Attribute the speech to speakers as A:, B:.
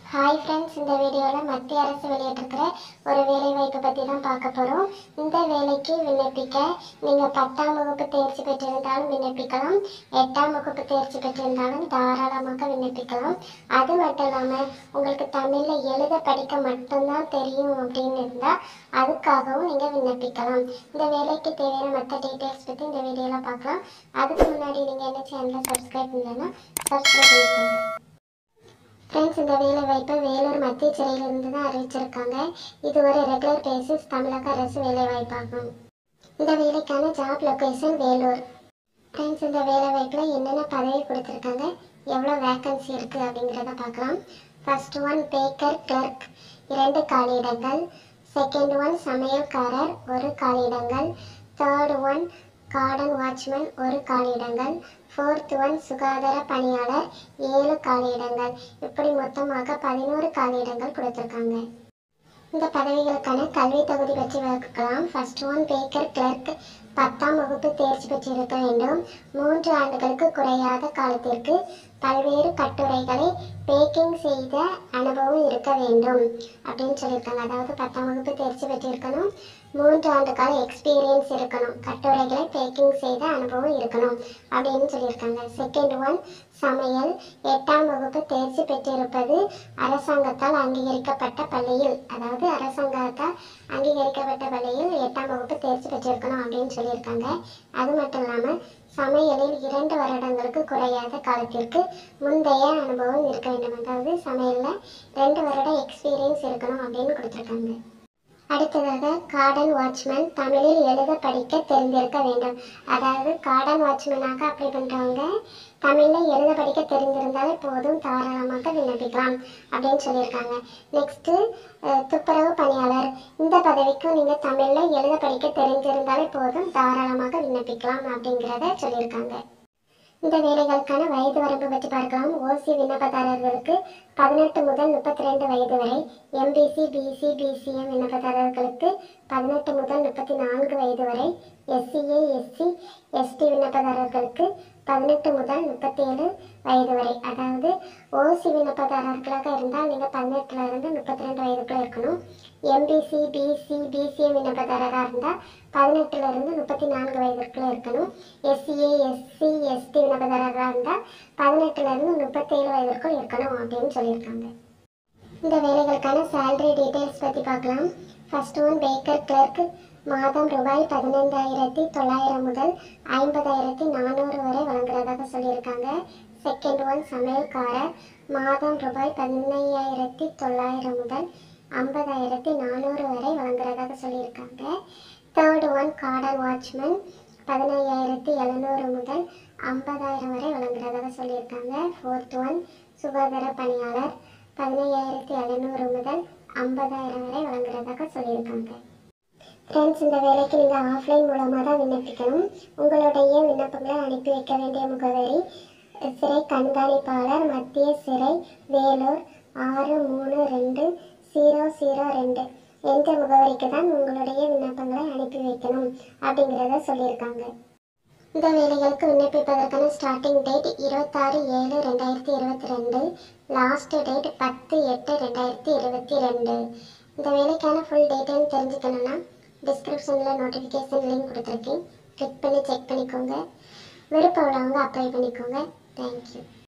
A: hi friends இந்த வீடியோவில் மத்திய அரசு வெளியிட்டிருக்கிற ஒரு வேலை வாய்ப்பை பற்றி தான் பார்க்க போகிறோம் இந்த வேலைக்கு விண்ணப்பிக்க நீங்கள் பத்தாம் வகுப்பு தேர்ச்சி பெற்றிருந்தாலும் விண்ணப்பிக்கலாம் எட்டாம் வகுப்பு தேர்ச்சி பெற்றிருந்தாலும் தாராளமாக விண்ணப்பிக்கலாம் அது மட்டும் இல்லாமல் உங்களுக்கு தமிழில் எழுத படிக்க மட்டும்தான் தெரியும் அப்படின்னு இருந்தால் அதுக்காகவும் நீங்கள் விண்ணப்பிக்கலாம் இந்த வேலைக்கு தேவையான மற்ற டீட்டெயில்ஸ் பற்றி இந்த வீடியோவில் பார்க்கலாம் அதுக்கு முன்னாடி நீங்கள் என்ன சேனலை சப்ஸ்கிரைப் பண்ணலன்னா சப்ஸ்கிரைப் பண்ணிக்கோங்க ஃப்ரெண்ட்ஸ் இந்த வேலை வாய்ப்பை வேலூர் மத்திய சிறையிலிருந்து தான் அறிவிச்சிருக்காங்க இது ஒரு ரெகுலர் பேசிஸ் தமிழக அரசு வேலை வாய்ப்பாகும் இந்த வேலைக்கான ஜாப் லொகேஷன் வேலூர் ஃப்ரெண்ட்ஸ் இந்த வேலை வாய்ப்பில் என்னென்ன பதவி கொடுத்துருக்காங்க எவ்வளோ வேக்கன்சி இருக்குது அப்படிங்கிறத பார்க்கலாம் ஃபர்ஸ்ட் ஒன் பேக்கர் கிளர்க் இரண்டு காலியிடங்கள் செகண்ட் ஒன் சமையல்காரர் ஒரு காலியிடங்கள் தேர்ட் ஒன் கார்டன் வாட்ச்மேன் ஒரு காலியிடங்கள் ஃபோர்த் ஒன் சுகாதார பணியாளர் ஏழு காலியிடங்கள் இப்படி மொத்தமாக பதினோரு காலியிடங்கள் கொடுத்துருக்காங்க இந்த பதவிகளுக்கான கல்வி தகுதி பற்றி பார்க்கலாம் ஃபர்ஸ்ட் ஒன் பேக்கர் கிளர்க் பத்தாம் வகுப்பு தேர்ச்சி பெற்றிருக்க வேண்டும் மூன்று ஆண்டுகளுக்கு குறையாத காலத்திற்கு பல்வேறு கட்டுரைகளை பேக்கிங் செய்த அனுபவம் இருக்க வேண்டும் அப்படின்னு சொல்லியிருக்காங்க அதாவது பத்தாம் வகுப்பு தேர்ச்சி பெற்றிருக்கணும் மூன்று ஆண்டு கால எக்ஸ்பீரியன்ஸ் இருக்கணும் கட்டுரைகளை பேக்கிங் செய்த அனுபவம் இருக்கணும் அப்படின்னு சொல்லியிருக்காங்க செகண்ட் ஒன் சமையல் எட்டாம் வகுப்பு தேர்ச்சி பெற்றிருப்பது அரசாங்கத்தால் அங்கீகரிக்கப்பட்ட பள்ளியில் அதாவது அரசாங்கத்தால் அங்கீகரிக்கப்பட்ட பள்ளியில் எட்டாம் வகுப்பு தேர்ச்சி பெற்றிருக்கணும் அப்படின்னு சொல்லியிருக்காங்க அது மட்டும் இல்லாமல் சமையலில் இரண்டு வருடங்களுக்கு குறையாத காலத்திற்கு முந்தைய அனுபவம் இருக்க வேண்டும் அதாவது சமையலில் ரெண்டு வருட எக்ஸ்பீரியன்ஸ் இருக்கணும் அப்படின்னு கொடுத்துருக்காங்க அடுத்ததாக கார்டன் வாட்ச்மேன் தமிழில் எழுத படிக்க தெரிந்திருக்க வேண்டும் அதாவது கார்டன் வாட்ச்மேனாக அப்ளை பண்ணுறவங்க தமிழில் எழுத படிக்க தெரிந்திருந்தாலே போதும் தாராளமாக விண்ணப்பிக்கலாம் அப்படின்னு சொல்லியிருக்காங்க நெக்ஸ்ட்டு துப்புரவு பணியாளர் இந்த பதவிக்கும் நீங்கள் தமிழில் எழுத படிக்க தெரிஞ்சிருந்தாலே போதும் தாராளமாக விண்ணப்பிக்கலாம் அப்படிங்கிறத சொல்லியிருக்காங்க இந்த வேலைகளுக்கான வயது வரம்பு பற்றி பார்க்கலாம் ஓசி விண்ணப்பதாரர்களுக்கு பதினெட்டு முதல் முப்பத்தி ரெண்டு வயது வரை எம்பிசி பிசி பிசிஎம் விண்ணப்பதாரர்களுக்கு பதினெட்டு முதல் முப்பத்தி நான்கு வயது வரை எஸ்சிஏ எஸ்சி எஸ்டி விண்ணப்பதாரர்களுக்கு பதினெட்டு முதல் முப்பத்தி ஏழு வயது வரை அதாவது ஓசி விண்ணப்பதாரர்களாக இருந்தால் நீங்கள் பதினெட்டுல இருந்து முப்பத்தி ரெண்டு வயதுக்குள்ள இருக்கணும் எம்பிசி பிசி பிசிஎம் விண்ணப்பதாரராக இருந்தால் பதினெட்டுல இருந்து முப்பத்தி நான்கு வயதுக்குள்ள இருக்கணும் எஸ்சிஏ எஸ்சி எஸ்டி விண்ணப்பதாரராக இருந்தால் பதினெட்டுல இருந்து முப்பத்தேழு வயதிற்குள் இருக்கணும் அப்படின்னு சொல்லியிருக்காங்க இந்த வேலைகளுக்கான சேலரி டீட்டெயில்ஸ் பற்றி பார்க்கலாம் ஃபர்ஸ்ட் ஒன் பேக்கர் கிளர்க் மாதம் ரூபாய் பதினைந்தாயிரத்தி தொள்ளாயிரம் முதல் ஐம்பதாயிரத்தி நானூறு வரை வழங்குறதாக சொல்லியிருக்காங்க செகண்ட் ஒன் சமையல்காரர் மாதம் ரூபாய் பதினையாயிரத்தி தொள்ளாயிரம் முதல் ஐம்பதாயிரத்தி நானூறு வரை வழங்குறதாக சொல்லியிருக்காங்க தேர்ட் ஒன் கார்டன் வாட்ச்மேன் பதினையாயிரத்தி எழுநூறு முதல் ஐம்பதாயிரம் வரை வழங்குறதாக சொல்லியிருக்காங்க ஃபோர்த் ஒன் சுகாதார பணியாளர் பதினையாயிரத்தி எழுநூறு முதல் ஐம்பதாயிரம் வரை வழங்குறதாக சொல்லியிருக்காங்க ஃப்ரெண்ட்ஸ் இந்த வேலைக்கு நீங்கள் ஆஃப்லைன் மூலமாக தான் விண்ணப்பிக்கணும் உங்களுடைய விண்ணப்பங்களை அனுப்பி வைக்க வேண்டிய முகவரி சிறை கண்காணிப்பாளர் மத்திய சிறை வேலூர் ஆறு மூணு ரெண்டு ஜீரோ ஜீரோ ரெண்டு என்ற முகவரிக்கு தான் உங்களுடைய விண்ணப்பங்களை அனுப்பி வைக்கணும் அப்படிங்கிறத சொல்லியிருக்காங்க இந்த வேலைகளுக்கு விண்ணப்பிப்பதற்கான ஸ்டார்டிங் டேட் இருபத்தாறு ஏழு ரெண்டாயிரத்தி இருபத்தி ரெண்டு லாஸ்ட் டேட் பத்து எட்டு ரெண்டாயிரத்தி இருபத்தி ரெண்டு இந்த வேலைக்கான ஃபுல் டீட்டெயில் தெரிஞ்சுக்கணுன்னா டிஸ்கிரிப்ஷனில் நோட்டிஃபிகேஷன் லிங்க் கொடுத்துருக்கேன் கிளிக் பண்ணி செக் பண்ணிக்கோங்க விருப்பம் உள்ளவங்க அப்ளை பண்ணிக்கோங்க தேங்க்யூ